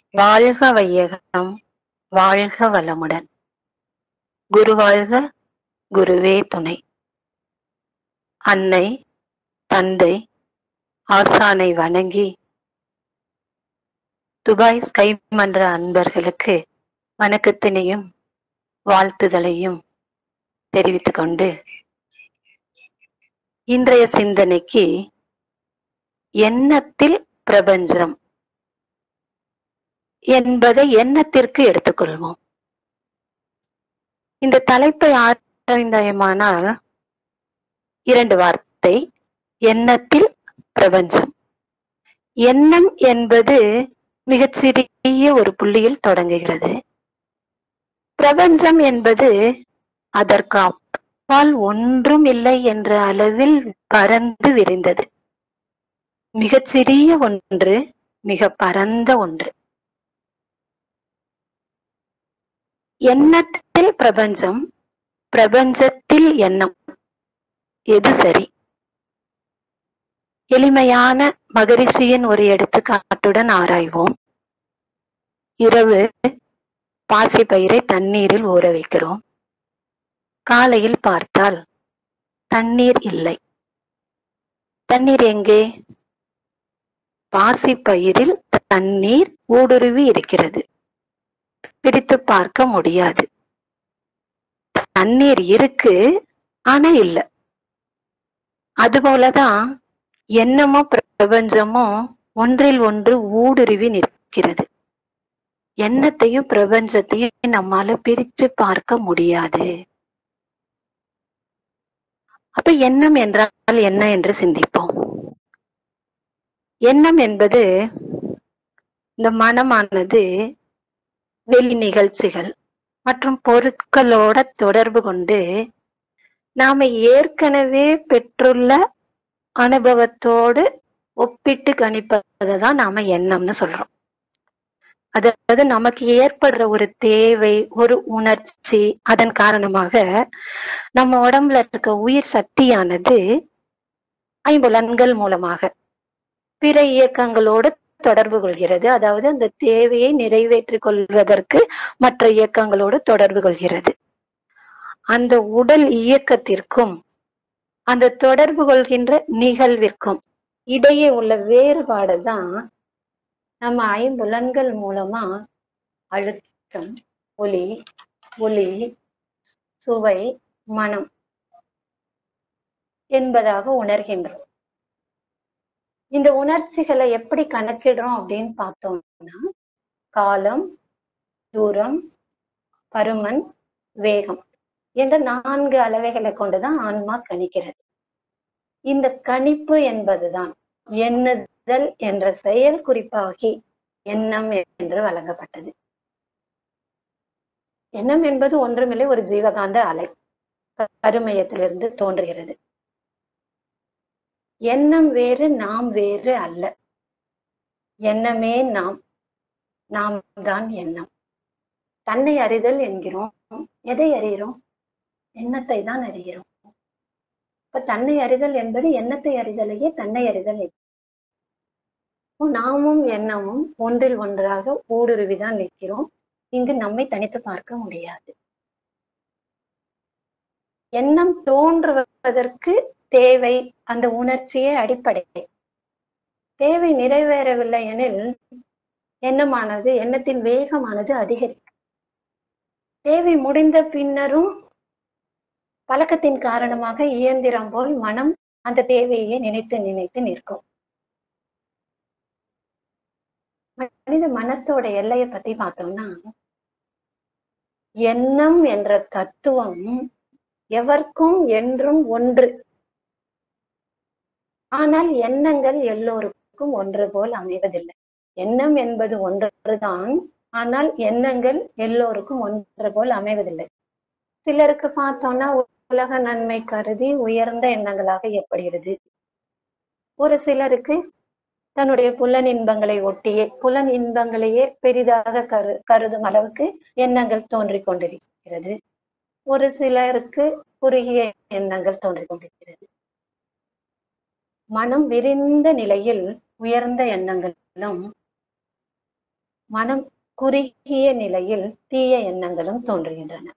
வாழ்க வையகம் வாழ்க வளமுடன் குரு வாழ்க குருவே துணை அன்னை தந்தை ஆசானை வணங்கி துபாய் ஸ்கை மன்ற அன்பர்களுக்கு வணக்கத்தினையும் வாழ்த்துதலையும் தெரிவித்துக் கொண்டு இன்றைய சிந்தனைக்கு எண்ணத்தில் பிரபஞ்சம் என்பதை எண்ணத்திற்கு எடுத்துக்கொள்வோம் இந்த தலைப்பை ஆராய்ந்தாயமானால் இரண்டு வார்த்தை எண்ணத்தில் பிரபஞ்சம் எண்ணம் என்பது மிகச்சிறிய ஒரு புள்ளியில் தொடங்குகிறது பிரபஞ்சம் என்பது அதற்கு அப்பால் ஒன்றும் இல்லை என்ற அளவில் பறந்து விரிந்தது மிகச்சிறிய ஒன்று மிக பரந்த ஒன்று எண்ணத்தில் பிரபஞ்சம் பிரபஞ்சத்தில் எண்ணம் எது சரி எளிமையான மகரிஷியின் ஒரு எடுத்துக்காட்டுடன் ஆராய்வோம் இரவு பாசி பயிரை தண்ணீரில் ஊற வைக்கிறோம் காலையில் பார்த்தால் தண்ணீர் இல்லை தண்ணீர் எங்கே பாசி பயிரில் தண்ணீர் ஊடுருவி இருக்கிறது பிடித்து பார்க்க முடியாது தண்ணீர் இருக்கு ஆனா இல்ல அதுபோலதான் எண்ணமும் பிரபஞ்சமும் ஒன்றில் ஒன்று ஊடுருவி நிற்கிறது எண்ணத்தையும் பிரபஞ்சத்தையும் நம்மால பிரிச்சு பார்க்க முடியாது அப்ப எண்ணம் என்றால் என்ன என்று சிந்திப்போம் எண்ணம் என்பது இந்த மனமானது வெளி நிகழ்ச்சிகள் மற்றும் பொருட்களோட தொடர்பு கொண்டு நாம ஏற்கனவே பெற்றுள்ள அனுபவத்தோடு ஒப்பிட்டு கணிப்பதை தான் நாம எண்ணம்னு சொல்றோம் அதாவது நமக்கு ஏற்படுற ஒரு தேவை ஒரு உணர்ச்சி அதன் காரணமாக நம்ம உடம்புல இருக்க உயிர் சக்தியானது ஐம்புலன்கள் மூலமாக பிற இயக்கங்களோடு தொடர்பு கொள்கிறது அதாவது அந்த தேவையை நிறைவேற்றிக் கொள்வதற்கு மற்ற இயக்கங்களோடு தொடர்பு கொள்கிறது அந்த உடல் இயக்கத்திற்கும் அந்த தொடர்பு கொள்கின்ற நிகழ்விற்கும் இடையே உள்ள வேறுபாடு தான் நம்ம ஐம்புலன்கள் மூலமா அழுத்தம் ஒலி ஒளி சுவை மனம் என்பதாக உணர்கின்றோம் இந்த உணர்ச்சிகளை எப்படி கணக்கிடுறோம் அப்படின்னு பார்த்தோம்னா காலம் தூரம் பருமன் வேகம் என்ற நான்கு அளவைகளை கொண்டுதான் ஆன்மா கணிக்கிறது இந்த கணிப்பு என்பதுதான் எண்ணுதல் என்ற செயல் குறிப்பாகி எண்ணம் என்று வழங்கப்பட்டது எண்ணம் என்பது ஒன்றுமில்லை ஒரு ஜீவகாந்த அலை கருமையத்திலிருந்து தோன்றுகிறது எண்ணம் வேறு நாம் வேறு அல்ல எண்ணமே நாம் நாம் தான் எண்ணம் தன்னை அறிதல் என்கிறோம் எதை அறிகிறோம் எண்ணத்தை தான் அறிகிறோம் இப்ப தன்னை அறிதல் என்பது எண்ணத்தை அறிதலையே தன்னை அறிதல் நாமும் எண்ணமும் ஒன்றில் ஒன்றாக ஊடுருவிதான் நிற்கிறோம் இங்கு நம்மை தனித்து பார்க்க முடியாது எண்ணம் தோன்றுவதற்கு தேவை அந்த உணர்ச்சியே அடிப்படை தேவை நிறைவேறவில்லை எனில் எண்ணமானது எண்ணத்தின் வேகமானது அதிகரிக்கும் தேவை முடிந்த பின்னரும் பழக்கத்தின் காரணமாக இயந்திரம் போல் மனம் அந்த தேவையை நினைத்து நினைத்து நிற்கும் மனித மனத்தோட எல்லையை பத்தி பார்த்தோம்னா எண்ணம் என்ற தத்துவம் எவர்க்கும் என்றும் ஒன்று ஆனால் எண்ணங்கள் எல்லோருக்கும் ஒன்று போல் அமைவதில்லை எண்ணம் என்பது ஒன்றுதான் ஆனால் எண்ணங்கள் எல்லோருக்கும் ஒன்று போல் அமைவதில்லை சிலருக்கு பார்த்தோம்னா உலக நன்மை கருதி உயர்ந்த எண்ணங்களாக ஏற்படுகிறது ஒரு சிலருக்கு தன்னுடைய புலன் இன்பங்களை ஒட்டியே புலன் இன்பங்களையே பெரிதாக கரு கருதும் அளவுக்கு எண்ணங்கள் தோன்றிக் கொண்டிருக்கிறது ஒரு சிலருக்கு குறுகிய எண்ணங்கள் தோன்றிக் கொண்டிருக்கிறது மனம் விரிந்த நிலையில் உயர்ந்த எண்ணங்களும் மனம் குறுகிய நிலையில் தீய எண்ணங்களும் தோன்றுகின்றன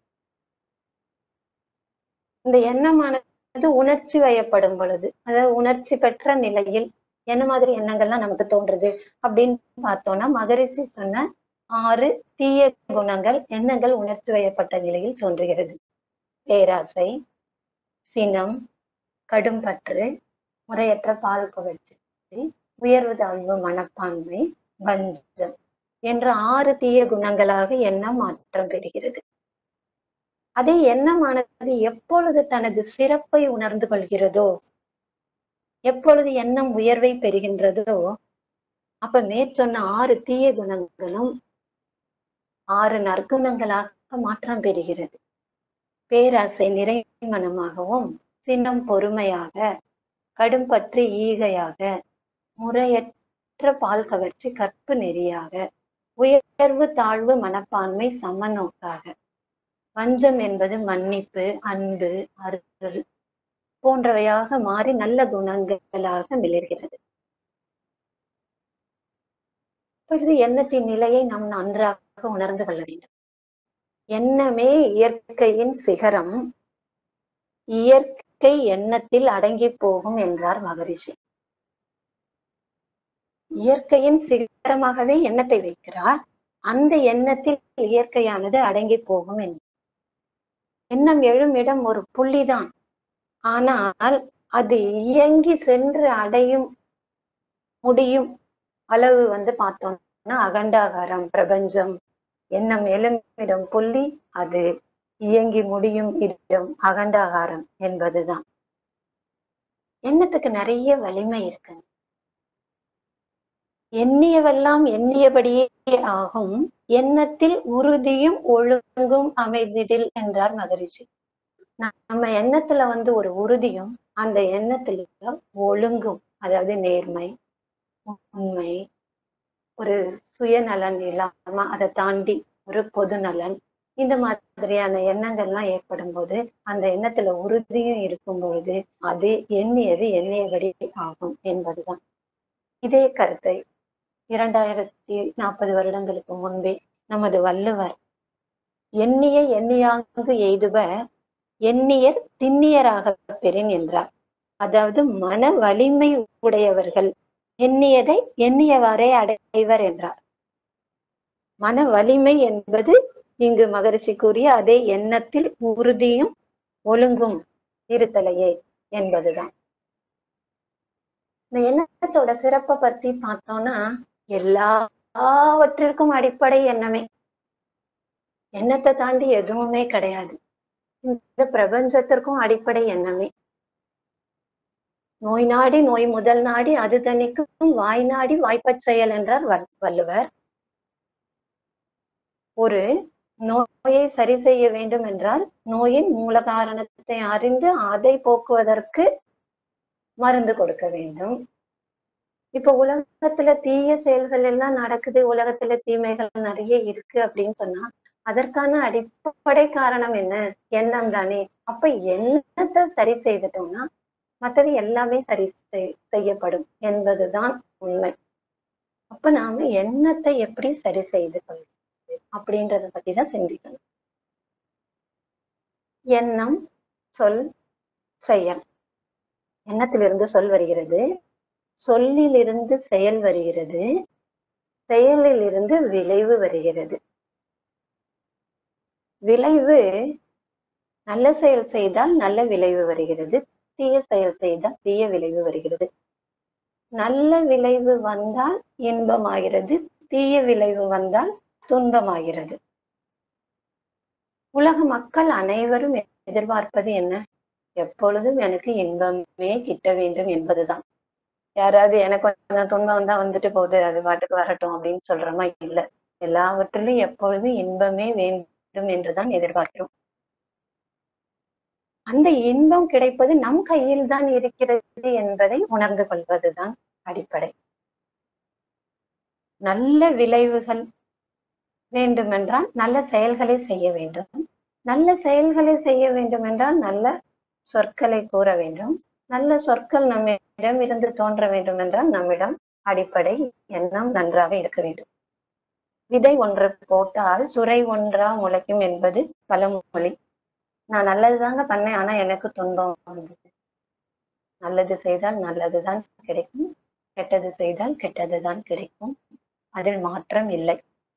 இந்த எண்ணமானது உணர்ச்சி வயப்படும் பொழுது அதாவது உணர்ச்சி பெற்ற நிலையில் என்ன மாதிரி எண்ணங்கள்லாம் நமக்கு தோன்றுது அப்படின்னு பார்த்தோம்னா மகரிஷி சொன்ன ஆறு தீய குணங்கள் எண்ணங்கள் உணர்ச்சி வயப்பட்ட நிலையில் தோன்றுகிறது பேராசை சினம் கடும்பற்று முறையற்ற பால் கவர்ச்சி உயர்வு தாழ்வு மனப்பான்மை வஞ்சம் என்ற ஆறு தீய குணங்களாக எண்ணம் மாற்றம் பெறுகிறது அதே எண்ணமானது எப்பொழுது தனது சிறப்பை உணர்ந்து கொள்கிறதோ எப்பொழுது எண்ணம் உயர்வை பெறுகின்றதோ அப்ப மேற்சொன்ன ஆறு தீய குணங்களும் ஆறு நற்குணங்களாக மாற்றம் பெறுகிறது பேராசை நிறைமனமாகவும் சின்னம் பொறுமையாக கடும்பற்று ஈகையாக முறையற்ற பால் கவர்ச்சி கற்பு நெறியாக உயர்வு தாழ்வு மனப்பான்மை சமநோக்காக வஞ்சம் என்பது மன்னிப்பு அன்பு அருள் போன்றவையாக மாறி நல்ல குணங்களாக மிளர்கிறது இது எண்ணத்தின் நிலையை நாம் நன்றாக உணர்ந்து கொள்ள வேண்டும் எண்ணமே இயற்கையின் சிகரம் இயற்கை எண்ணத்தில் அடங்கி போகும் என்றார் மகரிஷி இயற்கையின் சிகரமாகவே எண்ணத்தை வைக்கிறார் அந்த எண்ணத்தில் இயற்கையானது அடங்கி போகும் என்று எண்ணம் எழும் இடம் ஒரு புள்ளிதான் ஆனால் அது இயங்கி சென்று அடையும் முடியும் அளவு வந்து பார்த்தோம்னா அகண்டாகாரம் பிரபஞ்சம் எண்ணம் எழுமிடம் புள்ளி அது இயங்கி முடியும் இடம் அகண்டாகாரம் என்பதுதான் எண்ணத்துக்கு நிறைய வலிமை இருக்கு எண்ணியவெல்லாம் எண்ணியபடியே ஆகும் எண்ணத்தில் உறுதியும் ஒழுங்கும் அமைதிடில் என்றார் மகரிஷி நம்ம எண்ணத்துல வந்து ஒரு உறுதியும் அந்த எண்ணத்துல ஒழுங்கும் அதாவது நேர்மை உண்மை ஒரு சுயநலன் இல்லாம அதை தாண்டி ஒரு பொது நலன் இந்த மாதிரியான எண்ணங்கள்லாம் ஏற்படும் போது அந்த எண்ணத்துல உறுதியும் இருக்கும் பொழுது அது எண்ணியது எண்ணியபடி ஆகும் என்பதுதான் இதே கருத்தை இரண்டாயிரத்தி நாற்பது வருடங்களுக்கு முன்பே நமது வள்ளுவர் எண்ணிய எண்ணியாங்கு எய்துப எண்ணியர் திண்ணியராக பெறின் என்றார் அதாவது மன வலிமை உடையவர்கள் எண்ணியதை எண்ணியவாறே அடைவர் என்றார் மன வலிமை என்பது இங்கு மகரிஷி கூறிய அதே எண்ணத்தில் உறுதியும் ஒழுங்கும் இருத்தலையே என்பதுதான் இந்த எண்ணத்தோட சிறப்பை பத்தி பார்த்தோம்னா எல்லாவற்றிற்கும் அடிப்படை எண்ணமே எண்ணத்தை தாண்டி எதுவுமே கிடையாது இந்த பிரபஞ்சத்திற்கும் அடிப்படை எண்ணமே நோய் நாடி நோய் முதல் நாடி அது தணிக்கும் வாய் நாடி வாய்ப்பச் செயல் என்றார் வள்ளுவர் ஒரு நோயை சரி செய்ய வேண்டும் என்றால் நோயின் மூல காரணத்தை அறிந்து அதை போக்குவதற்கு மருந்து கொடுக்க வேண்டும் இப்ப உலகத்துல தீய செயல்கள் எல்லாம் நடக்குது உலகத்துல தீமைகள் நிறைய இருக்கு அப்படின்னு சொன்னா அதற்கான அடிப்படை காரணம் என்ன எண்ணம் தானே அப்ப எண்ணத்தை சரி செய்துட்டோம்னா மற்றது எல்லாமே சரி செய்யப்படும் என்பதுதான் உண்மை அப்ப நாம எண்ணத்தை எப்படி சரி செய்து கொள்வது அப்படின்றத பத்தி தான் சிந்திக்கணும் எண்ணம் சொல் செயல் எண்ணத்திலிருந்து சொல் வருகிறது சொல்லிலிருந்து செயல் வருகிறது செயலில் இருந்து விளைவு வருகிறது விளைவு நல்ல செயல் செய்தால் நல்ல விளைவு வருகிறது தீய செயல் செய்தால் தீய விளைவு வருகிறது நல்ல விளைவு வந்தால் இன்பமாகிறது தீய விளைவு வந்தால் துன்பமாகிறது உலக மக்கள் அனைவரும் எதிர்பார்ப்பது என்ன எப்பொழுதும் எனக்கு இன்பமே கிட்ட வேண்டும் என்பதுதான் யாராவது எனக்கு கொஞ்சம் துன்பம் தான் வந்துட்டு போகுது அது பாட்டுக்கு வரட்டும் அப்படின்னு சொல்றோமா இல்ல எல்லாவற்றிலும் எப்பொழுதும் இன்பமே வேண்டும் என்றுதான் எதிர்பார்க்கிறோம் அந்த இன்பம் கிடைப்பது நம் கையில் தான் இருக்கிறது என்பதை உணர்ந்து கொள்வதுதான் அடிப்படை நல்ல விளைவுகள் வேண்டுமென்றால் நல்ல செயல்களை செய்ய வேண்டும் நல்ல செயல்களை செய்ய வேண்டும் என்றால் நல்ல சொற்களை கூற வேண்டும் நல்ல சொற்கள் நம்மிடம் இருந்து தோன்ற வேண்டும் என்றால் நம்மிடம் அடிப்படை எண்ணம் நன்றாக இருக்க வேண்டும் விதை ஒன்று போட்டால் சுரை ஒன்றா முளைக்கும் என்பது பழமொழி நான் நல்லதுதாங்க பண்ணேன் ஆனா எனக்கு துன்பம் வந்தது நல்லது செய்தால் நல்லதுதான் கிடைக்கும் கெட்டது செய்தால் கெட்டதுதான் கிடைக்கும் அதில் மாற்றம் இல்லை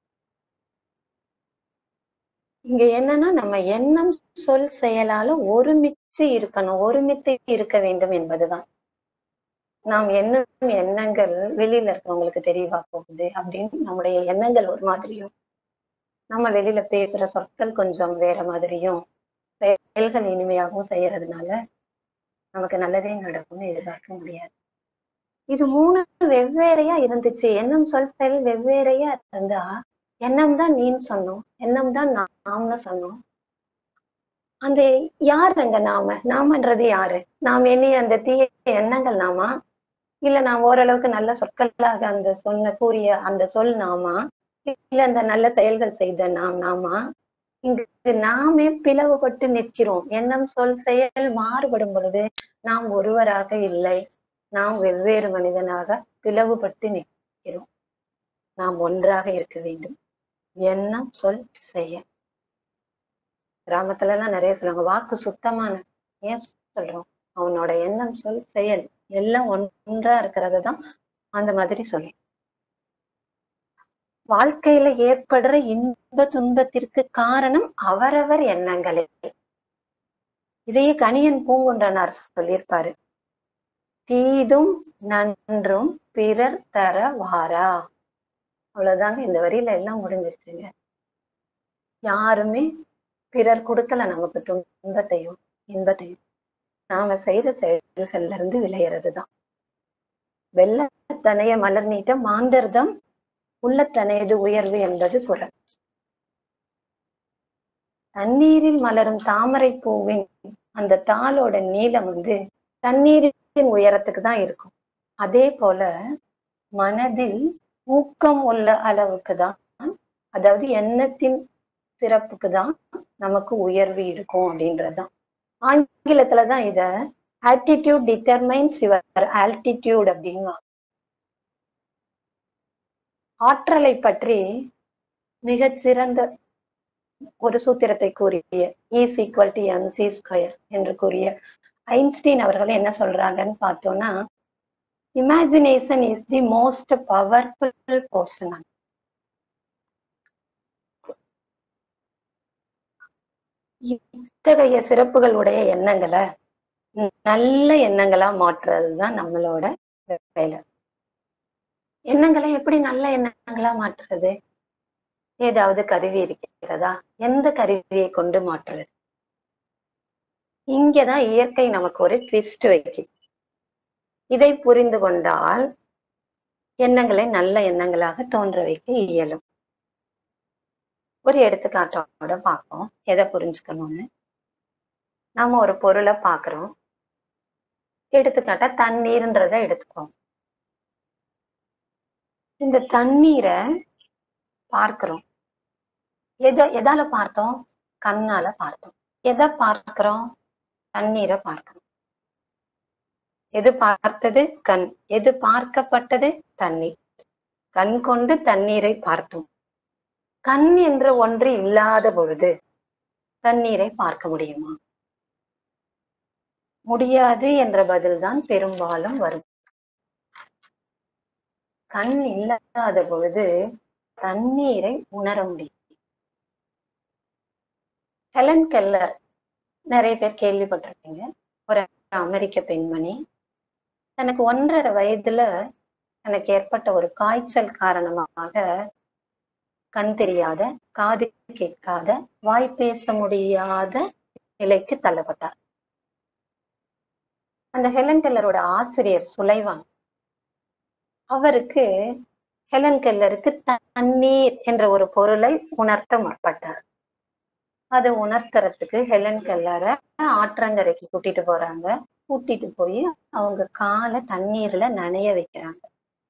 இங்க என்னன்னா நம்ம எண்ணம் சொல் செயலால ஒருமிச்சு இருக்கணும் ஒருமித்து இருக்க வேண்டும் என்பதுதான் நாம் எண்ணம் எண்ணங்கள் வெளியில இருக்கவங்களுக்கு தெரியவா போகுது அப்படின்னு நம்முடைய எண்ணங்கள் ஒரு மாதிரியும் நம்ம வெளியில பேசுற சொற்கள் கொஞ்சம் வேற மாதிரியும் செயல்கள் இனிமையாகவும் செய்யறதுனால நமக்கு நல்லதே நடக்கும்னு எதிர்பார்க்க முடியாது இது மூணு வெவ்வேறையா இருந்துச்சு எண்ணம் சொல் செயல் வெவ்வேறையா இருந்தா எண்ணம் தான் நீன்னு சொன்னோம் எண்ணம் தான் நாம்னு சொன்னோம் அந்த யார் அங்க நாம நாமன்றது யாரு நாம் எண்ணி அந்த தீய எண்ணங்கள் நாமா இல்ல நான் ஓரளவுக்கு நல்ல சொற்களாக அந்த சொன்ன கூறிய அந்த சொல் நாமா இல்ல அந்த நல்ல செயல்கள் செய்த நாம் நாமா இங்கு நாமே பிளவுபட்டு நிற்கிறோம் எண்ணம் சொல் செயல் மாறுபடும் பொழுது நாம் ஒருவராக இல்லை நாம் வெவ்வேறு மனிதனாக பிளவுபட்டு நிற்கிறோம் நாம் ஒன்றாக இருக்க வேண்டும் எண்ணம் சொல் செயல் கிராமத்துல எல்லாம் நிறைய சொல்லுவாங்க வாக்கு சுத்தமான ஏன் சொல்றோம் அவனோட எண்ணம் சொல் செயல் எல்லாம் ஒன்றா இருக்கிறது தான் அந்த மாதிரி சொல்லும் வாழ்க்கையில ஏற்படுற இன்ப துன்பத்திற்கு காரணம் அவரவர் எண்ணங்களே இதையே கணியன் பூங்குன்றனார் சொல்லியிருப்பாரு தீதும் நன்றும் பிறர் தர வாரா அவ்வளவுதாங்க இந்த வரியில எல்லாம் முடிஞ்சிருச்சுங்க யாருமே பிறர் கொடுக்கல நமக்கு துன்பத்தையும் இன்பத்தையும் நாம செய்யற செயல்கள்ல இருந்து விளையறதுதான் வெள்ளத்தனைய மலர் நீட்ட மாந்தர்தம் உள்ளத்தனையது உயர்வு என்பது குரல் தண்ணீரில் மலரும் தாமரை பூவின் அந்த தாளோட நீளம் வந்து தண்ணீரின் உயரத்துக்கு தான் இருக்கும் அதே போல மனதில் ஊக்கம் உள்ள அளவுக்கு தான் அதாவது எண்ணத்தின் சிறப்புக்கு தான் நமக்கு உயர்வு இருக்கும் அப்படின்றதுதான் ஆங்கிலத்துலதான் இத ஆட்டிடியூட் டிட்டர்மைன்ஸ் யுவர் ஆல்டிடியூட் அப்படின்வா ஆற்றலை பற்றி மிகச் சிறந்த ஒரு சூத்திரத்தை கூறிய is equal to M C square என்று கூறிய ஐன்ஸ்டீன் அவர்கள் என்ன சொல்றாங்கன்னு பார்த்தோம்னா imagination is the most powerful portion இத்தகைய சிறப்புகள் உடைய எண்ணங்களை நல்ல எண்ணங்களா மாற்றுறதுதான் நம்மளோட வேலை எண்ணங்களை எப்படி நல்ல எண்ணங்களா மாற்றுறது ஏதாவது கருவி இருக்கிறதா எந்த கருவியை கொண்டு மாற்றுறது இங்கதான் இயற்கை நமக்கு ஒரு ட்விஸ்ட் வைக்குது இதை புரிந்து கொண்டால் எண்ணங்களை நல்ல எண்ணங்களாக தோன்ற வைக்க இயலும் ஒரு எடுத்துக்காட்டோட பார்ப்போம் எதை புரிஞ்சுக்கணும்னு நாம ஒரு பொருளை பார்க்கிறோம் எடுத்துக்காட்டா தண்ணீர்ன்றத எடுத்துக்கோம் இந்த தண்ணீரை பார்க்கிறோம் எத எதால பார்த்தோம் கண்ணால பார்த்தோம் எதை பார்க்கிறோம் தண்ணீரை பார்க்கிறோம் எது பார்த்தது கண் எது பார்க்கப்பட்டது தண்ணீர் கண் கொண்டு தண்ணீரை பார்த்தோம் கண் என்ற ஒன்று இல்லாத பொழுது தண்ணீரை பார்க்க முடியுமா முடியாது என்ற பதில்தான் பெரும்பாலும் வரும் கண் இல்லாத பொழுது தண்ணீரை உணர முடியும் ஹெலன் கெல்லர் நிறைய பேர் கேள்விப்பட்டிருப்பீங்க ஒரு அமெரிக்க பெண்மணி தனக்கு ஒன்றரை வயதுல தனக்கு ஏற்பட்ட ஒரு காய்ச்சல் காரணமாக கண் தெரியாத காது கேட்காத வாய் பேச முடியாத நிலைக்கு தள்ளப்பட்டார் அந்த ஹெலன் கெல்லரோட ஆசிரியர் சுலைவான் அவருக்கு ஹெலன் கெல்லருக்கு தண்ணீர் என்ற ஒரு பொருளை உணர்த்த முற்பட்டார் அதை உணர்த்துறதுக்கு ஹெலன் கெல்லரை ஆற்றங்கரைக்கு கூட்டிட்டு போறாங்க கூட்டிட்டு போய் அவங்க காலை தண்ணீர்ல நனைய வைக்கிறாங்க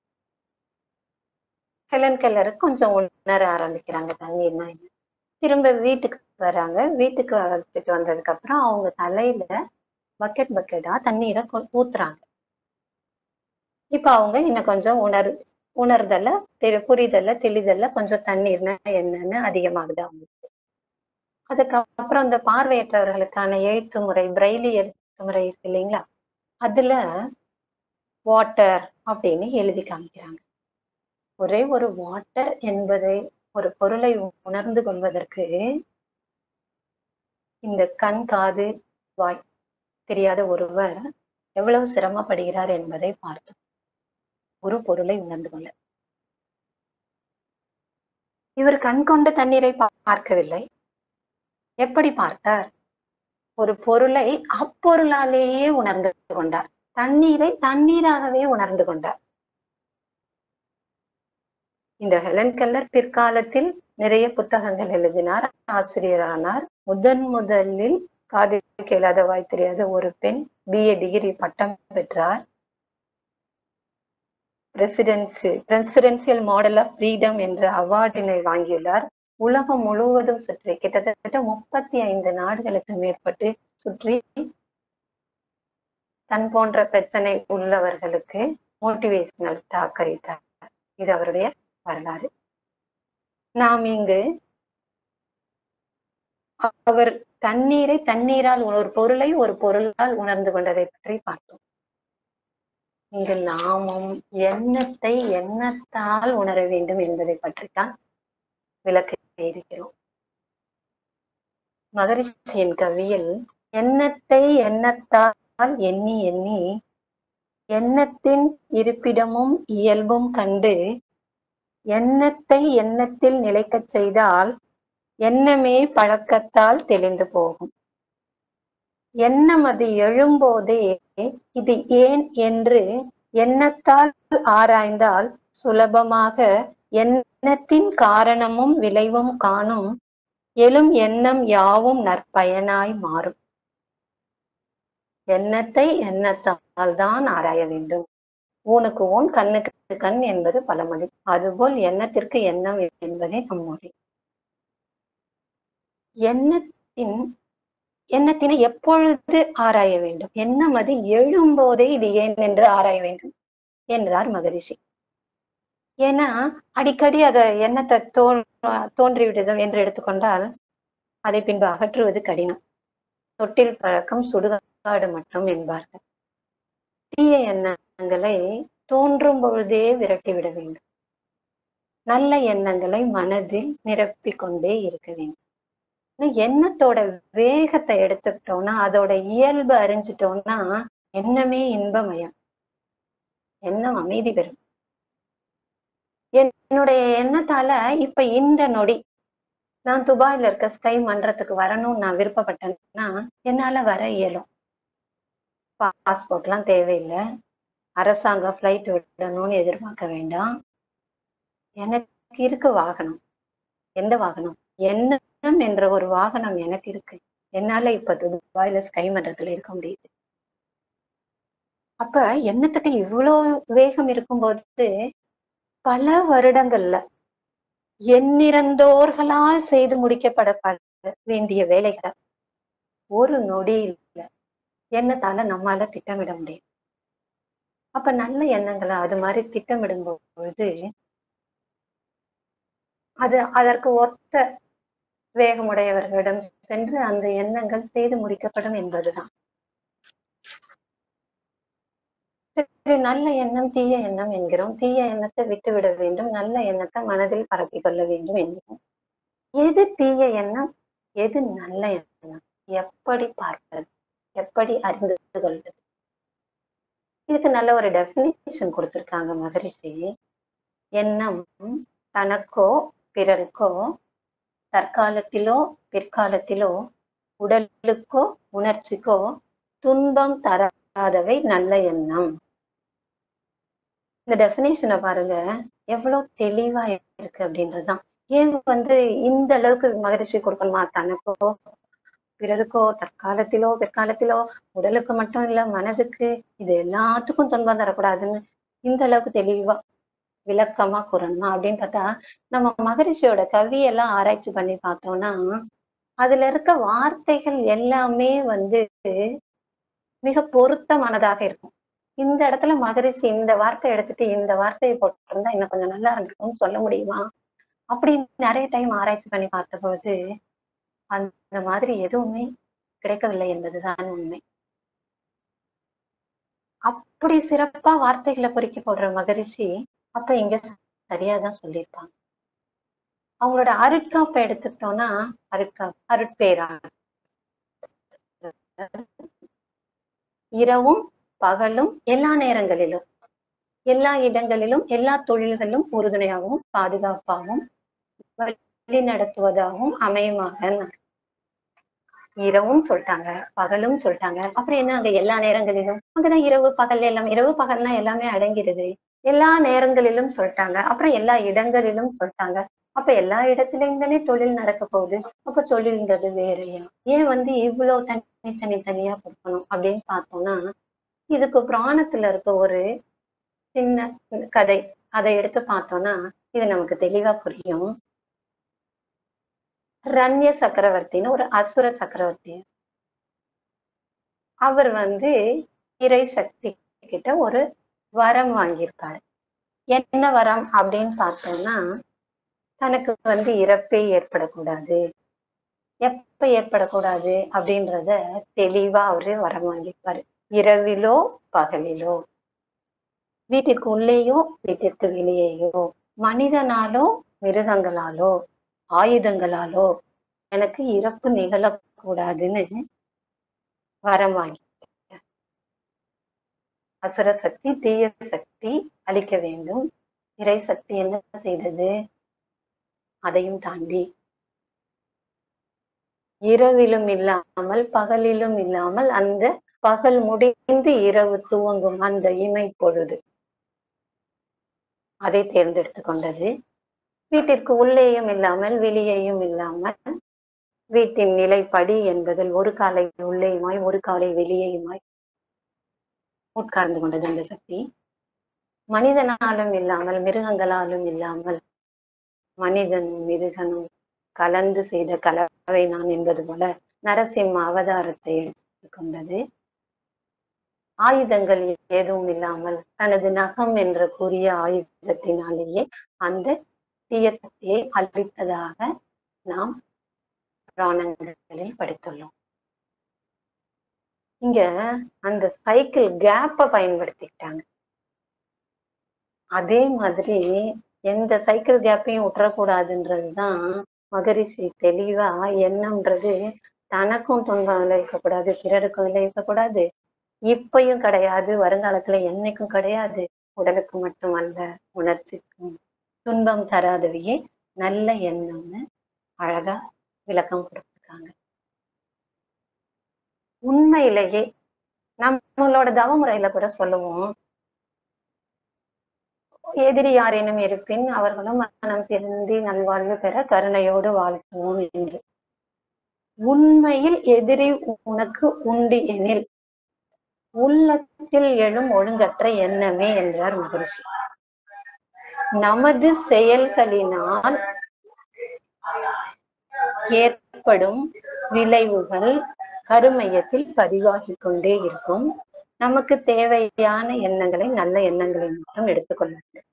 ஹெலன் கெல்லருக்கு கொஞ்சம் உணர ஆரம்பிக்கிறாங்க தண்ணீர்னா என்ன திரும்ப வீட்டுக்கு வராங்க வீட்டுக்கு அழைச்சிட்டு வந்ததுக்கு அப்புறம் அவங்க தலையில பக்கெட் பக்கெட்டா தண்ணீரை ஊத்துறாங்க இப்ப அவங்க இன்னும் கொஞ்சம் உணர் உணர்தல தெரி புரிதல்ல தெளிதல்ல கொஞ்சம் தண்ணீர்னா என்னன்னு அதிகமாகுது அவங்களுக்கு அதுக்கப்புறம் இந்த பார்வையற்றவர்களுக்கான எழுத்து முறை பிரெய்லி எழுத்து முறை இருக்கு இல்லைங்களா அதுல வாட்டர் அப்படின்னு எழுதி காமிக்கிறாங்க ஒரே ஒரு வாட்டர் என்பதை ஒரு பொருளை உணர்ந்து கொள்வதற்கு இந்த கண் காது வாய் தெரியாத ஒருவர் எவ்வளவு சிரமப்படுகிறார் என்பதை பார்த்தோம் ஒரு பொருளை உணர்ந்து கொள்ள இவர் கண் கொண்ட தண்ணீரை பார்க்கவில்லை எப்படி பார்த்தார் ஒரு பொருளை அப்பொருளாலேயே உணர்ந்து கொண்டார் தண்ணீரை தண்ணீராகவே உணர்ந்து கொண்டார் இந்த ஹெலன் கெல்லர் பிற்காலத்தில் நிறைய புத்தகங்கள் எழுதினார் ஆசிரியரானார் முதன் முதலில் காது கேளாத வாய் தெரியாத ஒரு பெண் பிஏ டிகிரி பட்டம் பெற்றார் presidency Presidential Medal of Freedom என்ற அவார்டினை வாங்கியுள்ளார் உலகம் முழுவதும் சுற்றி கிட்டத்தட்ட முப்பத்தி ஐந்து நாடுகளுக்கு மேற்பட்டு சுற்றி தன் போன்ற பிரச்சனை உள்ளவர்களுக்கு மோட்டிவேஷனல் டாக் அளித்தார் இது அவருடைய வரலாறு நாம் இங்கு அவர் தண்ணீரை தண்ணீரால் ஒரு பொருளை ஒரு பொருளால் உணர்ந்து கொண்டதை பற்றி பார்த்தோம் இங்கு நாமும் எண்ணத்தை எண்ணத்தால் உணர வேண்டும் என்பதை பற்றித்தான் விளக்க இருக்கிறோம் மகரிஷியின் கவியில் எண்ணத்தை எண்ணத்தால் எண்ணி எண்ணி எண்ணத்தின் இருப்பிடமும் இயல்பும் கண்டு எண்ணத்தை எண்ணத்தில் நிலைக்கச் செய்தால் எண்ணமே பழக்கத்தால் தெளிந்து போகும் எண்ணம் அது எழும்போதே இது ஏன் என்று எண்ணத்தால் ஆராய்ந்தால் சுலபமாக எண்ணத்தின் காரணமும் விளைவும் காணும் எழும் எண்ணம் யாவும் நற்பயனாய் மாறும் எண்ணத்தை எண்ணத்தால் தான் ஆராய வேண்டும் ஊனுக்கு ஊன் கண்ணுக்கு கண் என்பது பழமொழி அதுபோல் எண்ணத்திற்கு எண்ணம் என்பதே நம்மொழி எண்ணத்தின் எண்ணத்தினை எப்பொழுது ஆராய வேண்டும் எண்ணம் அது எழும்போதே இது ஏன் என்று ஆராய வேண்டும் என்றார் மகரிஷி ஏன்னா அடிக்கடி அத எண்ணத்தை தோ தோன்றிவிடுதல் என்று எடுத்துக்கொண்டால் அதை பின்பு அகற்றுவது கடினம் தொட்டில் பழக்கம் சுடுகாடு மட்டும் என்பார்கள் தீய எண்ணங்களை தோன்றும் பொழுதே விரட்டிவிட வேண்டும் நல்ல எண்ணங்களை மனதில் நிரப்பிக் கொண்டே இருக்க வேண்டும் எண்ணத்தோட வேகத்தை எடுத்துக்கிட்டோம்னா அதோட இயல்பு அறிஞ்சிட்டோம்னா எண்ணமே இன்பமயம் எண்ணம் அமைதி பெறும் என்னுடைய எண்ணத்தால இப்ப இந்த நொடி நான் துபாயில இருக்க ஸ்கை மன்றத்துக்கு வரணும்னு நான் விருப்பப்பட்டேன்னா என்னால வர இயலும் பாஸ்போர்ட் எல்லாம் தேவையில்லை அரசாங்கம் ஃபிளைட் விடணும்னு எதிர்பார்க்க வேண்டாம் எனக்கு இருக்கு வாகனம் எந்த வாகனம் எண்ணம் என்ற ஒரு வாகனம் எனக்கு இருக்கு என்னால இப்ப துபாயில ஸ்கை மன்றத்துல இருக்க முடியுது அப்ப எண்ணத்துக்கு இவ்வளவு வேகம் இருக்கும்போது பல வருடங்கள்ல எண்ணிறந்தோர்களால் செய்து முடிக்கப்பட வேண்டிய வேலைகளை ஒரு நொடியில் எண்ணத்தால நம்மால திட்டமிட முடியும் அப்ப நல்ல எண்ணங்களை அது மாதிரி திட்டமிடும் பொழுது அது அதற்கு ஒத்த வேகமுடையவர்களிடம் சென்று அந்த எண்ணங்கள் செய்து முடிக்கப்படும் என்பதுதான் சரி நல்ல எண்ணம் தீய எண்ணம் என்கிறோம் தீய எண்ணத்தை விட்டுவிட வேண்டும் நல்ல எண்ணத்தை மனதில் பரப்பி கொள்ள வேண்டும் என்கிறோம் எது தீய எண்ணம் எது நல்ல எண்ணம் எப்படி பார்ப்பது எப்படி அறிந்து கொள்வது இதுக்கு நல்ல ஒரு டெபினிஷன் கொடுத்திருக்காங்க மகரிஷி எண்ணம் தனக்கோ பிறருக்கோ தற்காலத்திலோ பிற்காலத்திலோ உடலுக்கோ உணர்ச்சிக்கோ துன்பம் தராதவை நல்ல எண்ணம் இந்த டெபினேஷனை பாருங்க எவ்வளவு தெளிவா இருக்கு அப்படின்றதுதான் ஏன் வந்து இந்த அளவுக்கு மகிழ்ச்சி கொடுக்கணுமா தனக்கோ பிறருக்கோ தற்காலத்திலோ பிற்காலத்திலோ உடலுக்கு மட்டும் இல்ல மனதுக்கு இது எல்லாத்துக்கும் துன்பம் தரக்கூடாதுன்னு இந்த அளவுக்கு தெளிவா விளக்கமா கூறணுமா அப்படின்னு பார்த்தா நம்ம மகரிஷியோட கவியெல்லாம் ஆராய்ச்சி பண்ணி பார்த்தோம்னா அதுல இருக்க வார்த்தைகள் எல்லாமே வந்து மிக பொருத்தமானதாக இருக்கும் இந்த இடத்துல மகரிஷி இந்த வார்த்தை எடுத்துட்டு இந்த வார்த்தையை போட்டிருந்தா இன்னும் கொஞ்சம் நல்லா இருந்திருக்கும்னு சொல்ல முடியுமா அப்படின்னு நிறைய டைம் ஆராய்ச்சி பண்ணி பார்த்தபோது அந்த மாதிரி எதுவுமே கிடைக்கவில்லை என்பதுதான் உண்மை அப்படி சிறப்பா வார்த்தைகளை பொறுக்கி போடுற மகரிஷி அப்ப இங்க சரியாதான் சொல்லியிருப்பாங்க அவங்களோட அருட்காப்பை எடுத்துக்கிட்டோம்னா அருட்கா அருட்பேரா இரவும் பகலும் எல்லா நேரங்களிலும் எல்லா இடங்களிலும் எல்லா தொழில்களும் உறுதுணையாகவும் பாதுகாப்பாகவும் வழி நடத்துவதாகவும் அமையுமாக இரவும் சொல்லிட்டாங்க பகலும் சொல்லிட்டாங்க அப்புறம் என்ன அங்க எல்லா நேரங்களிலும் அங்கதான் இரவு பகல் எல்லாம் இரவு பகல்னா எல்லாமே அடங்கிடுது எல்லா நேரங்களிலும் சொல்லிட்டாங்க அப்புறம் எல்லா இடங்களிலும் சொல்லிட்டாங்க அப்ப எல்லா இடத்துலயும் தானே தொழில் நடக்க போகுது அப்ப தொழில்ன்றது வேறையா ஏன் வந்து இவ்வளவு தனி தனி தனியா கொடுக்கணும் அப்படின்னு பார்த்தோம்னா இதுக்கு புராணத்துல இருக்க ஒரு சின்ன கதை அதை எடுத்து பார்த்தோம்னா இது நமக்கு தெளிவா புரியும் ரண்ய சக்கரவர்த்தின்னு ஒரு அசுர சக்கரவர்த்தி அவர் வந்து இறை சக்தி கிட்ட ஒரு வரம் வாங்கியிருப்பாரு என்ன வரம் அப்படின்னு பார்த்தோம்னா தனக்கு வந்து இறப்பே ஏற்படக்கூடாது எப்ப ஏற்படக்கூடாது அப்படின்றத தெளிவா அவரு வரம் வாங்கியிருப்பாரு இரவிலோ பகலிலோ வீட்டிற்கு உள்ளேயோ வீட்டிற்கு வெளியேயோ மனிதனாலோ மிருகங்களாலோ ஆயுதங்களாலோ எனக்கு இறப்பு நிகழக்கூடாதுன்னு வரம் வாங்கி அசுர சக்தி தீய சக்தி அழிக்க வேண்டும் இறை சக்தி என்ன செய்தது அதையும் தாண்டி இரவிலும் இல்லாமல் பகலிலும் இல்லாமல் அந்த பகல் முடிந்து இரவு துவங்கும் அந்த இமை பொழுது அதை தேர்ந்தெடுத்து கொண்டது வீட்டிற்கு உள்ளேயும் இல்லாமல் வெளியேயும் இல்லாமல் வீட்டின் நிலைப்படி என்பதில் ஒரு காலை உள்ளேயுமாய் ஒரு காலை வெளியேயுமாய் உட்கார்ந்து கொண்டது அந்த சக்தி மனிதனாலும் இல்லாமல் மிருகங்களாலும் இல்லாமல் மனிதனும் மிருகனும் கலந்து செய்த கலவை நான் என்பது போல நரசிம்ம அவதாரத்தை எடுத்துக் கொண்டது ஆயுதங்கள் எதுவும் இல்லாமல் தனது நகம் என்ற கூறிய ஆயுதத்தினாலேயே அந்த தீய சக்தியை அழித்ததாக நாம் புராணங்களில் படித்துள்ளோம் இங்க அந்த சைக்கிள் கேப்ப பயன்படுத்திக்கிட்டாங்க அதே மாதிரி எந்த சைக்கிள் கேப்பையும் விட்டுறக்கூடாதுன்றதுதான் மகரிஷி தெளிவா என்னன்றது தனக்கும் துன்பம் விளைவிக்கக்கூடாது பிறருக்கும் விளைவிக்கக்கூடாது இப்பயும் கிடையாது வருங்காலத்துல என்னைக்கும் கிடையாது உடலுக்கு மட்டுமல்ல உணர்ச்சிக்கும் துன்பம் தராதவையே நல்ல எண்ணம்னு அழகா விளக்கம் கொடுத்துருக்காங்க உண்மையிலேயே நம்மளோட தவமுறையில கூட சொல்லுவோம் எதிரி யாரேனும் இருப்பின் அவர்களும் மனம் திருந்தி நல்வாழ்வு பெற கருணையோடு வாழ்த்துவோம் என்று உண்மையில் எதிரி உனக்கு உண்டு எனில் உள்ளத்தில் எழும் ஒழுங்கற்ற எண்ணமே என்றார் மகரிஷி நமது செயல்களினால் ஏற்படும் விளைவுகள் கருமையத்தில் பதிவாகிக் கொண்டே இருக்கும் நமக்கு தேவையான எண்ணங்களை நல்ல எண்ணங்களை மட்டும் எடுத்துக்கொள்ள வேண்டும்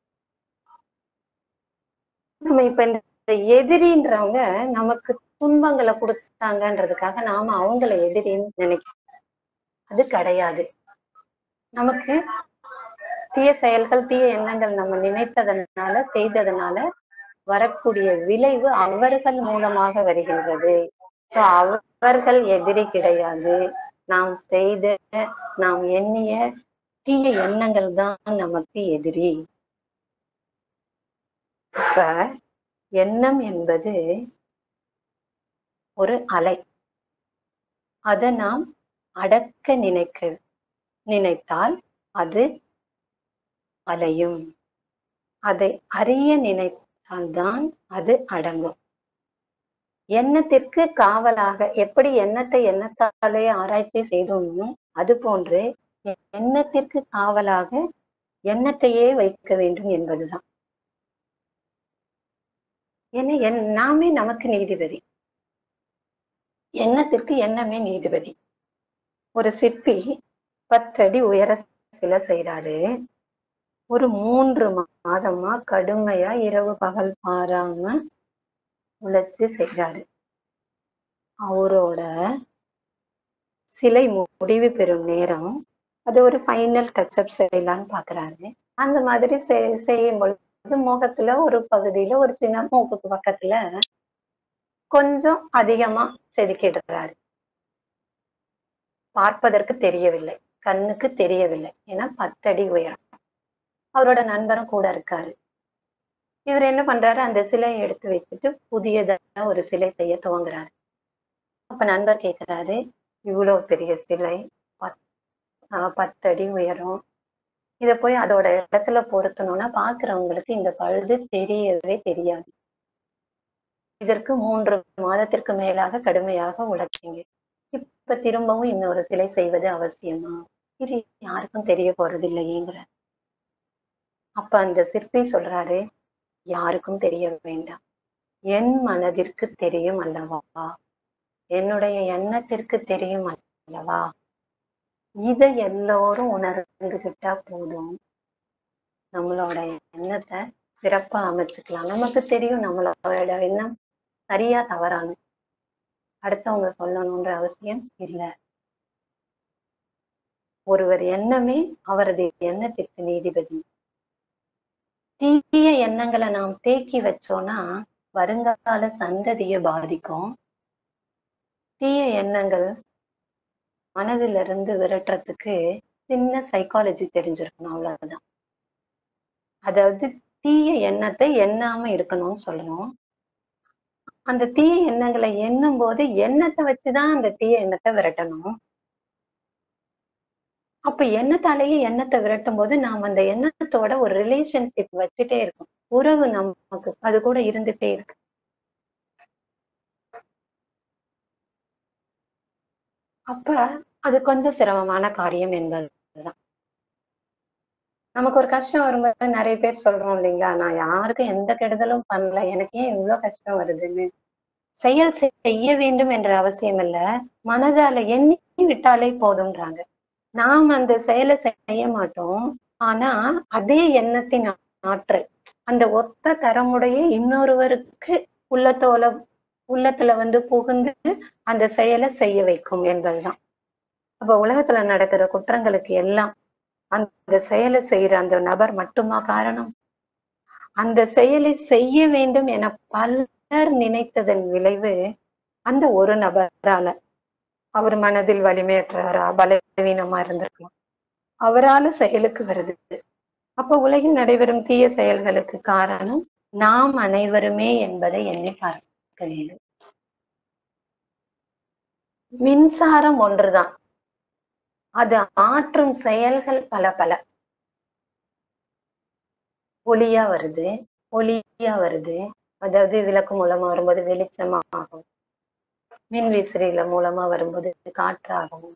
நம்ம இப்ப இந்த எதிரின்றவங்க நமக்கு துன்பங்களை கொடுத்தாங்கன்றதுக்காக நாம அவங்கள எதிரின்னு நினைக்கிறோம் அது கிடையாது நமக்கு தீய செயல்கள் தீய எண்ணங்கள் நம்ம நினைத்ததனால செய்ததனால வரக்கூடிய விளைவு அவர்கள் மூலமாக வருகின்றது சோ அவர்கள் எதிரி கிடையாது நாம் செய்த நாம் எண்ணிய தீய எண்ணங்கள் தான் நமக்கு எதிரி இப்ப எண்ணம் என்பது ஒரு அலை அதை நாம் அடக்க நினைக்க நினைத்தால் அது அலையும் அதை அறிய நினைத்தால்தான் அது அடங்கும் எண்ணத்திற்கு காவலாக எப்படி எண்ணத்தை எண்ணத்தாலே ஆராய்ச்சி செய்தோமோ அது போன்று எண்ணத்திற்கு காவலாக எண்ணத்தையே வைக்க வேண்டும் என்பதுதான் ஏன்னா என் நாமே நமக்கு நீதிபதி எண்ணத்திற்கு எண்ணமே நீதிபதி ஒரு சிற்பி பத்தடி உயர சிலை செய்யறாரு ஒரு மூன்று மாதமா கடுமையா இரவு பகல் பாராம உழைச்சு செய்யறாரு அவரோட சிலை முடிவு பெறும் நேரம் அது ஒரு ஃபைனல் டச்சப் செய்யலான்னு பாக்குறாரு அந்த மாதிரி செய்- செய்யும் பொழுது முகத்துல ஒரு பகுதியில ஒரு சின்ன மூக்குக்கு பக்கத்துல கொஞ்சம் அதிகமா செதுக்கிடுறாரு பார்ப்பதற்கு தெரியவில்லை கண்ணுக்கு தெரியவில்லை ஏன்னா பத்தடி உயரம் அவரோட நண்பரும் கூட இருக்காரு இவர் என்ன பண்றாரு அந்த சிலையை எடுத்து வச்சுட்டு புதியதா ஒரு சிலை செய்ய துவங்குறாரு அப்ப நண்பர் கேக்குறாரு இவ்வளவு பெரிய சிலை பத்- ஆஹ் பத்தடி உயரம் இத போய் அதோட இடத்துல பொருத்தணும்னா பாக்குறவங்களுக்கு இந்த பழுது தெரியவே தெரியாது இதற்கு மூன்று மாதத்திற்கு மேலாக கடுமையாக உழைச்சீங்க இப்ப திரும்பவும் இன்னொரு சிலை செய்வது அவசியமா இது யாருக்கும் தெரிய போறது இல்லையேங்கிற அப்ப அந்த சிற்பி சொல்றாரு யாருக்கும் தெரிய வேண்டாம் என் மனதிற்கு தெரியும் அல்லவா என்னுடைய எண்ணத்திற்கு தெரியும் அல்லவா இதை எல்லோரும் உணர்ந்துகிட்டா போதும் நம்மளோட எண்ணத்தை சிறப்பா அமைச்சுக்கலாம் நமக்கு தெரியும் நம்மளோட எண்ணம் சரியா தவறானு அடுத்தவங்க சொல்லணும்ன்ற அவசியம் இல்ல ஒருவர் எண்ணமே அவரது எண்ணத்திற்கு நீதிபதி தீய எண்ணங்களை நாம் தேக்கி வச்சோம்னா வருங்கால சந்ததியை பாதிக்கும் தீய எண்ணங்கள் மனதில இருந்து விரட்டுறதுக்கு சின்ன சைக்காலஜி தெரிஞ்சிருக்கணும் அவ்வளவுதான் அதாவது தீய எண்ணத்தை எண்ணாம இருக்கணும்னு சொல்லணும் அந்த தீய எண்ணங்களை எண்ணும் போது எண்ணத்தை வச்சுதான் அந்த தீய எண்ணத்தை விரட்டணும் அப்ப எண்ணத்தாலேயே எண்ணத்தை விரட்டும் போது நாம் அந்த எண்ணத்தோட ஒரு ரிலேஷன்ஷிப் வச்சுட்டே இருக்கும் உறவு நமக்கு அது கூட இருந்துட்டே இருக்கு அப்ப அது கொஞ்சம் சிரமமான காரியம் என்பதுதான் நமக்கு ஒரு கஷ்டம் வரும்போது நிறைய பேர் சொல்றோம் இல்லைங்களா நான் யாருக்கும் எந்த கெடுதலும் பண்ணல எனக்கு ஏன் இவ்வளவு கஷ்டம் வருதுன்னு செயல் செய்ய வேண்டும் என்ற அவசியம் இல்ல மனதால எண்ணி விட்டாலே போதும்ன்றாங்க நாம் அந்த செயலை செய்ய மாட்டோம் ஆனா அதே எண்ணத்தின் ஆற்றல் அந்த ஒத்த தரமுடைய இன்னொருவருக்கு உள்ளத்தோல உள்ளத்துல வந்து புகுந்து அந்த செயலை செய்ய வைக்கும் என்பதுதான் அப்ப உலகத்துல நடக்கிற குற்றங்களுக்கு எல்லாம் அந்த செயலை செய்யற அந்த நபர் மட்டுமா காரணம் அந்த செயலை செய்ய வேண்டும் என பலர் நினைத்ததன் விளைவு அந்த ஒரு நபரால அவர் மனதில் வலிமையற்றவரா பலவீனமா இருந்திருக்கலாம் அவரால செயலுக்கு வருது அப்ப உலகில் நடைபெறும் தீய செயல்களுக்கு காரணம் நாம் அனைவருமே என்பதை எண்ணி பார்க்க வேண்டும் மின்சாரம் ஒன்றுதான் அது ஆற்றும் செயல்கள் பல பல ஒளியா வருது ஒளியா வருது அதாவது விளக்கு மூலமா வரும்போது வெளிச்சமா ஆகும் மின் விசிறியில மூலமா வரும்போது காற்றாகவும்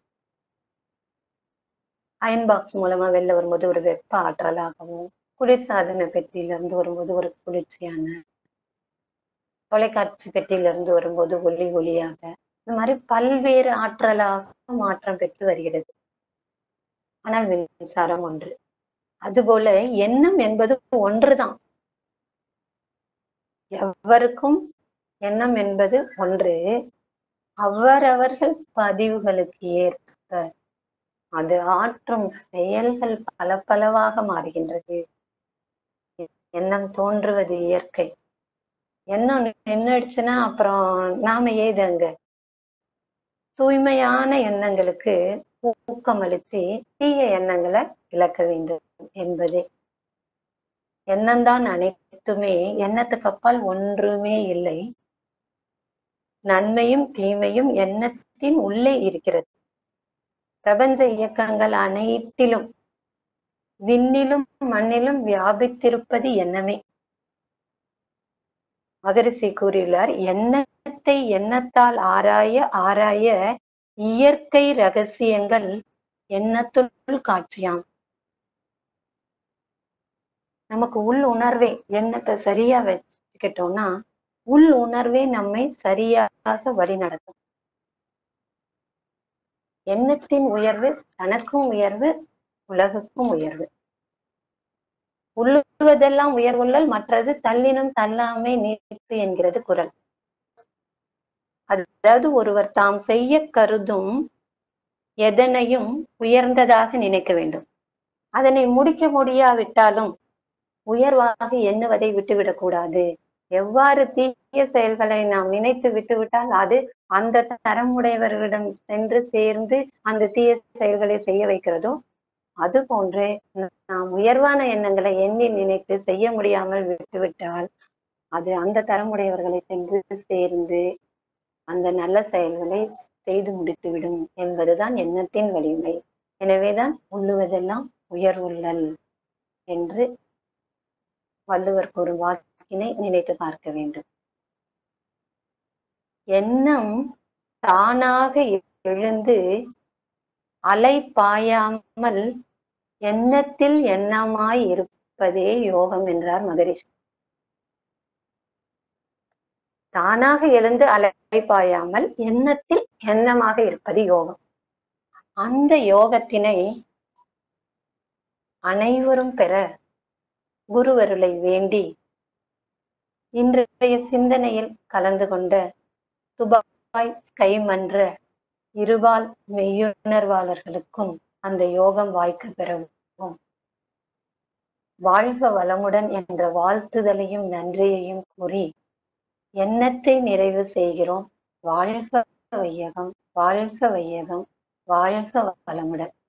அயன் பாக்ஸ் மூலமா வெளில வரும்போது ஒரு வெப்ப ஆற்றலாகவும் குளிர்சாதன பெட்டியில இருந்து வரும்போது ஒரு குளிர்ச்சியான தொலைக்காட்சி பெட்டியில இருந்து வரும்போது ஒளி ஒளியாக இந்த மாதிரி பல்வேறு ஆற்றலாக மாற்றம் பெற்று வருகிறது ஆனால் மின்சாரம் ஒன்று அதுபோல எண்ணம் என்பது ஒன்றுதான் எவருக்கும் எண்ணம் என்பது ஒன்று அவரவர்கள் பதிவுகளுக்கு ஏற்ப அது ஆற்றும் செயல்கள் பல பலவாக மாறுகின்றது எண்ணம் தோன்றுவது இயற்கை எண்ணம் நின்றுடுச்சுன்னா அப்புறம் நாம ஏது அங்க தூய்மையான எண்ணங்களுக்கு ஊக்கமளிச்சு தீய எண்ணங்களை இழக்க வேண்டும் என்பதே எண்ணம்தான் அனைத்துமே எண்ணத்துக்கு அப்பால் ஒன்றுமே இல்லை நன்மையும் தீமையும் எண்ணத்தின் உள்ளே இருக்கிறது பிரபஞ்ச இயக்கங்கள் அனைத்திலும் விண்ணிலும் மண்ணிலும் வியாபித்திருப்பது எண்ணமே மகரிஷி கூறியுள்ளார் எண்ணத்தை எண்ணத்தால் ஆராய ஆராய இயற்கை ரகசியங்கள் எண்ணத்துள் காட்சியாம் நமக்கு உள் உணர்வே எண்ணத்தை சரியா வச்சுக்கிட்டோம்னா உள் உணர்வே நம்மை சரியாக வழி நடத்தும் எண்ணத்தின் உயர்வு தனக்கும் உயர்வு உலகுக்கும் உயர்வு உள்ளுவதெல்லாம் உயர்வுள்ளல் மற்றது தள்ளினும் தள்ளாமை நீட்டு என்கிறது குரல் அதாவது ஒருவர் தாம் செய்ய கருதும் எதனையும் உயர்ந்ததாக நினைக்க வேண்டும் அதனை முடிக்க முடியாவிட்டாலும் உயர்வாக எண்ணுவதை விட்டுவிடக் கூடாது எவ்வாறு தீய செயல்களை நாம் நினைத்து விட்டுவிட்டால் அது அந்த தரமுடையவர்களிடம் சென்று சேர்ந்து அந்த தீய செயல்களை செய்ய வைக்கிறதோ அது போன்று நாம் உயர்வான எண்ணங்களை எண்ணி நினைத்து செய்ய முடியாமல் விட்டுவிட்டால் அது அந்த தரமுடையவர்களை சென்று சேர்ந்து அந்த நல்ல செயல்களை செய்து முடித்துவிடும் என்பதுதான் எண்ணத்தின் வலிமை எனவேதான் உள்ளுவதெல்லாம் உயர்வுள்ளல் என்று வள்ளுவர் கூறும் வாக்கினை நினைத்து பார்க்க வேண்டும் எண்ணம் தானாக எழுந்து அலை பாயாமல் எண்ணத்தில் எண்ணமாய் இருப்பதே யோகம் என்றார் மகரிஷி தானாக எழுந்து அலை பாயாமல் எண்ணத்தில் எண்ணமாக இருப்பது யோகம் அந்த யோகத்தினை அனைவரும் பெற குருவருளை வேண்டி இன்றைய சிந்தனையில் கலந்து கொண்ட துபாய் ஸ்கை மன்ற இருபால் மெய்யுணர்வாளர்களுக்கும் அந்த யோகம் வாய்க்க பெறவும் வாழ்க வளமுடன் என்ற வாழ்த்துதலையும் நன்றியையும் கூறி எண்ணத்தை நிறைவு செய்கிறோம் வாழ்க வையகம் வாழ்க வையகம் வாழ்க வளமுடன்